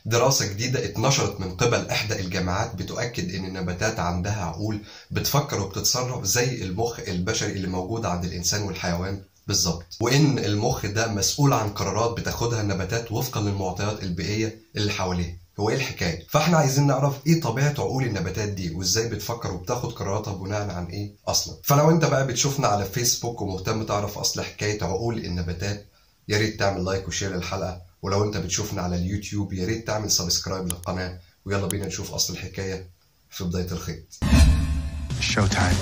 دراسة جديدة اتنشرت من قبل إحدى الجامعات بتؤكد إن النباتات عندها عقول بتفكر وبتتصرف زي المخ البشري اللي موجود عند الإنسان والحيوان بالظبط وإن المخ ده مسؤول عن قرارات بتاخدها النباتات وفقا للمعطيات البيئية اللي حواليه هو ايه الحكايه فاحنا عايزين نعرف ايه طبيعه عقول النباتات دي وازاي بتفكر وبتاخد قراراتها بناء عن ايه اصلا فلو انت بقى بتشوفنا على فيسبوك ومهتم تعرف اصل حكايه عقول النباتات يا ريت تعمل لايك وشير للحلقه ولو انت بتشوفنا على اليوتيوب يا ريت تعمل سبسكرايب للقناه ويلا بينا نشوف اصل الحكايه في بدايه الخيط شو تايم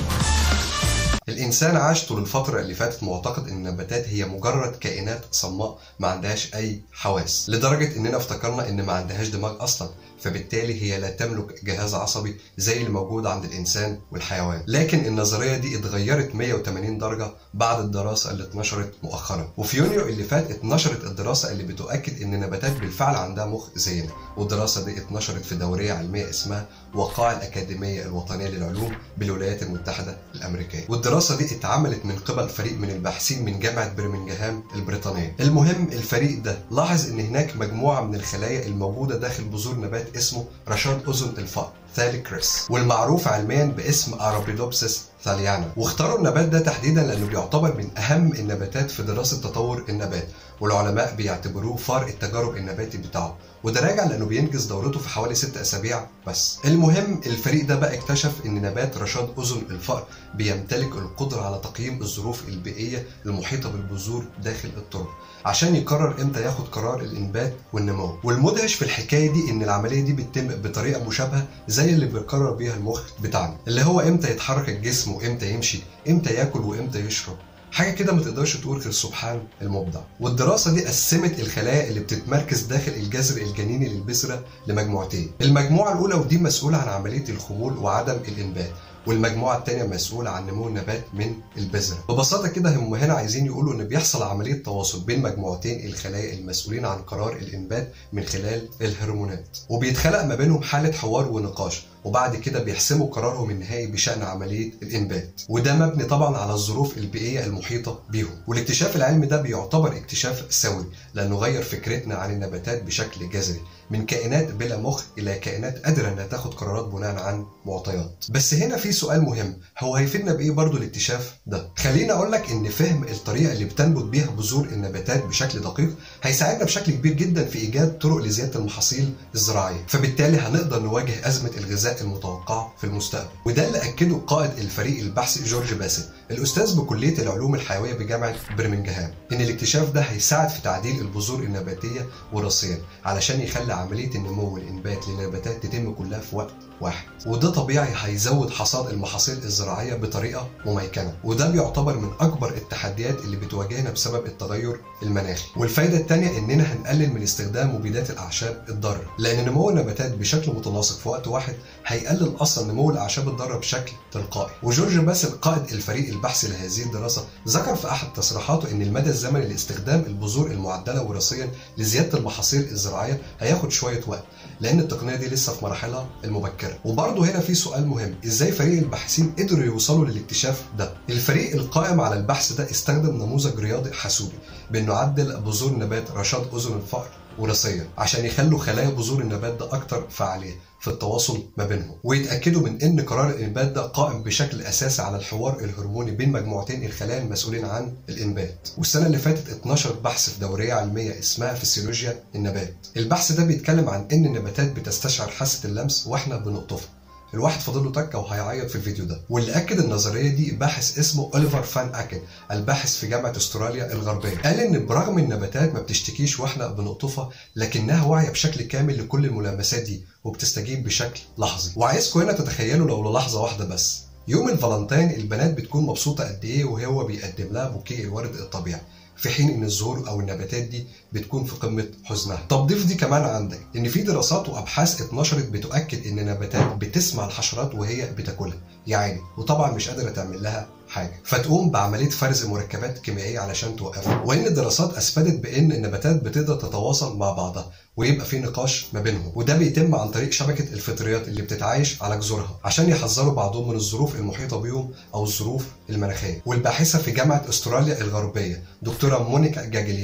الإنسان عاش طول الفترة اللي فاتت معتقد إن النباتات هي مجرد كائنات صماء ما عندهاش أي حواس لدرجة إننا افتكرنا إن ما عندهاش دماغ أصلا فبالتالي هي لا تملك جهاز عصبي زي اللي موجود عند الإنسان والحيوان لكن النظرية دي اتغيرت 180 درجة بعد الدراسة اللي اتنشرت مؤخرا وفي يونيو اللي فات اتنشرت الدراسة اللي بتؤكد إن النباتات بالفعل عندها مخ زينا والدراسة دي اتنشرت في دورية علمية اسمها وقاع الأكاديمية الوطنية للعلوم بالولايات المتحدة الأمريكية والدراسة دي اتعملت من قبل فريق من الباحثين من جامعة برمنجهام البريطانية المهم الفريق ده لاحظ إن هناك مجموعة من الخلايا الموجودة داخل بذور نبات اسمه رشاد أذن الفأر ثاليكريس والمعروف علميا باسم ارابيدوبسيس ثاليانا واختاروا النبات ده تحديدا لانه بيعتبر من اهم النباتات في دراسه تطور النبات والعلماء بيعتبروه فار التجارب النباتي بتاعه وده راجع لانه بينجز دورته في حوالي ست اسابيع بس المهم الفريق ده بقى اكتشف ان نبات رشاد اذن الفأر بيمتلك القدره على تقييم الظروف البيئيه المحيطه بالبذور داخل التربه عشان يقرر امتى ياخد قرار الانبات والنمو والمدهش في الحكايه دي ان العمليه دي بتتم بطريقه مشابهه زي اللي بيقرر بيها المخ بتاعنا اللي هو امتى يتحرك الجسم وامتى يمشي امتى ياكل وامتى يشرب حاجه كده ما تقدرش تقول غير سبحان المبدع والدراسه دي قسمت الخلايا اللي بتتمركز داخل الجذر الجنيني للبذره لمجموعتين المجموعه الاولى ودي مسؤوله عن عمليه الخمول وعدم الانبات والمجموعة التانية مسؤولة عن نمو النبات من البذرة. ببساطة كده هم هنا عايزين يقولوا إن بيحصل عملية تواصل بين مجموعتين الخلايا المسؤولين عن قرار الإنبات من خلال الهرمونات. وبيتخلق ما بينهم حالة حوار ونقاش وبعد كده بيحسموا قرارهم النهائي بشأن عملية الإنبات وده مبني طبعا على الظروف البيئية المحيطة بيهم والاكتشاف العلمي ده بيعتبر اكتشاف سوي لأنه غير فكرتنا عن النباتات بشكل جذري من كائنات بلا مخ إلى كائنات قادرة إنها تاخد قرارات بناء عن معطيات بس هنا في سؤال مهم هو هيفيدنا بإيه برضو الاكتشاف ده خليني أقول لك إن فهم الطريقة اللي بتنبت بيها بذور النباتات بشكل دقيق هيساعدنا بشكل كبير جدا في إيجاد طرق لزيادة المحاصيل الزراعية فبالتالي هنقدر نواجه أزمة الغذاء المتوقعة في المستقبل وده اللي أكده قائد الفريق البحثي جورج باسل الأستاذ بكلية العلوم الحيوية بجامعة برمنجهام إن الاكتشاف ده هيساعد في تعديل البذور النباتية وراثيا علشان يخلي عملية النمو والإنبات للنباتات تتم كلها في وقت واحد وده طبيعي هيزود حصاد المحاصيل الزراعية بطريقة مميكنة وده بيعتبر من أكبر التحديات اللي بتواجهنا بسبب التغير المناخي والفايدة التانية إننا هنقلل من استخدام مبيدات الأعشاب الضارة لأن نمو النباتات بشكل متناسق في وقت واحد هيقلل أصلا نمو الأعشاب الضارة بشكل تلقائي وجورج باسل قائد الفريق البحثي لهذه الدراسة ذكر في أحد تصريحاته إن المدى الزمني لاستخدام البذور المعدلة وراثيا لزيادة المحاصيل الزراعية هياخد شوية وقت لأن التقنية دي لسه في مراحلها المبكرة وبرضه هنا في سؤال مهم ازاي فريق الباحثين قدروا يوصلوا للاكتشاف ده الفريق القائم على البحث ده استخدم نموذج رياضي حاسوبي بانه عدل بذور نبات رشاد اذن الفأر وراثيا عشان يخلوا خلايا بذور النبات ده اكتر فعاليه في التواصل ما بينهم ويتاكدوا من ان قرار الانبات ده قائم بشكل اساسي على الحوار الهرموني بين مجموعتين الخلايا المسؤولين عن الانبات والسنه اللي فاتت اتنشر بحث في دوريه علميه اسمها فسيولوجيا النبات البحث ده بيتكلم عن ان النباتات بتستشعر حاسه اللمس واحنا بنقطفها الواحد فاضل له تكه وهيعيط في الفيديو ده واللي اكد النظريه دي باحث اسمه اوليفر فان اكن الباحث في جامعه استراليا الغربيه قال ان برغم النباتات ما بتشتكيش واحنا بنقطفها لكنها واعيه بشكل كامل لكل الملامسات دي وبتستجيب بشكل لحظي وعايزكم هنا تتخيلوا لو للحظه واحده بس يوم الفالنتين البنات بتكون مبسوطه قد ايه وهو بيقدم لها بوكيه الورد الطبيعي في حين ان الزهور او النباتات دي بتكون في قمه حزنها. طب ضيف دي كمان عندك ان في دراسات وابحاث اتنشرت بتؤكد ان النباتات بتسمع الحشرات وهي بتاكلها، يعني وطبعا مش قادره تعمل لها حاجه فتقوم بعمليه فرز مركبات كيميائيه علشان توقفها وان الدراسات اثبتت بان النباتات بتقدر تتواصل مع بعضها ويبقى في نقاش ما بينهم وده بيتم عن طريق شبكه الفطريات اللي بتتعايش على جذورها عشان يحذروا بعضهم من الظروف المحيطه بيهم او الظروف المناخيه والباحثه في جامعه استراليا الغربيه دكتوره مونيكا جاجليانو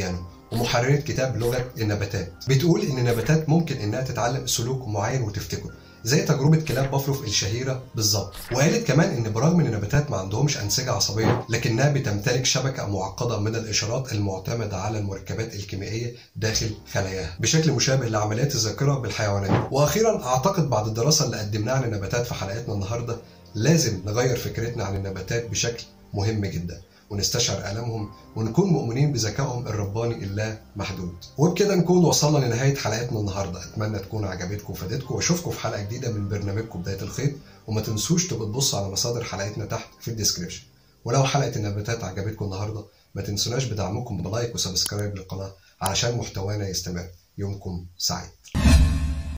ومحررة كتاب لغة النباتات بتقول إن النباتات ممكن إنها تتعلم سلوك معين وتفتكره زي تجربة كلاب بافلوف الشهيرة بالظبط وقالت كمان إن برغم إن النباتات ما عندهمش أنسجة عصبية لكنها بتمتلك شبكة معقدة من الإشارات المعتمدة على المركبات الكيميائية داخل خلاياها بشكل مشابه لعمليات الذاكرة بالحيوانات وأخيرا أعتقد بعد الدراسة اللي قدمناها عن النباتات في حلقتنا النهاردة لازم نغير فكرتنا عن النباتات بشكل مهم جدا ونستشعر ألمهم ونكون مؤمنين بذكائهم الرباني اللا محدود وبكده نكون وصلنا لنهاية حلقتنا النهاردة أتمنى تكون عجبتكم وفادتكم وأشوفكم في حلقة جديدة من برنامجكم بداية الخيط وما تنسوش تبقوا تبصوا على مصادر حلقتنا تحت في الديسكريبشن ولو حلقة النباتات عجبتكم النهاردة ما تنسوناش بدعمكم بلايك وسبسكرايب للقناة علشان محتوانا يستمر يومكم سعيد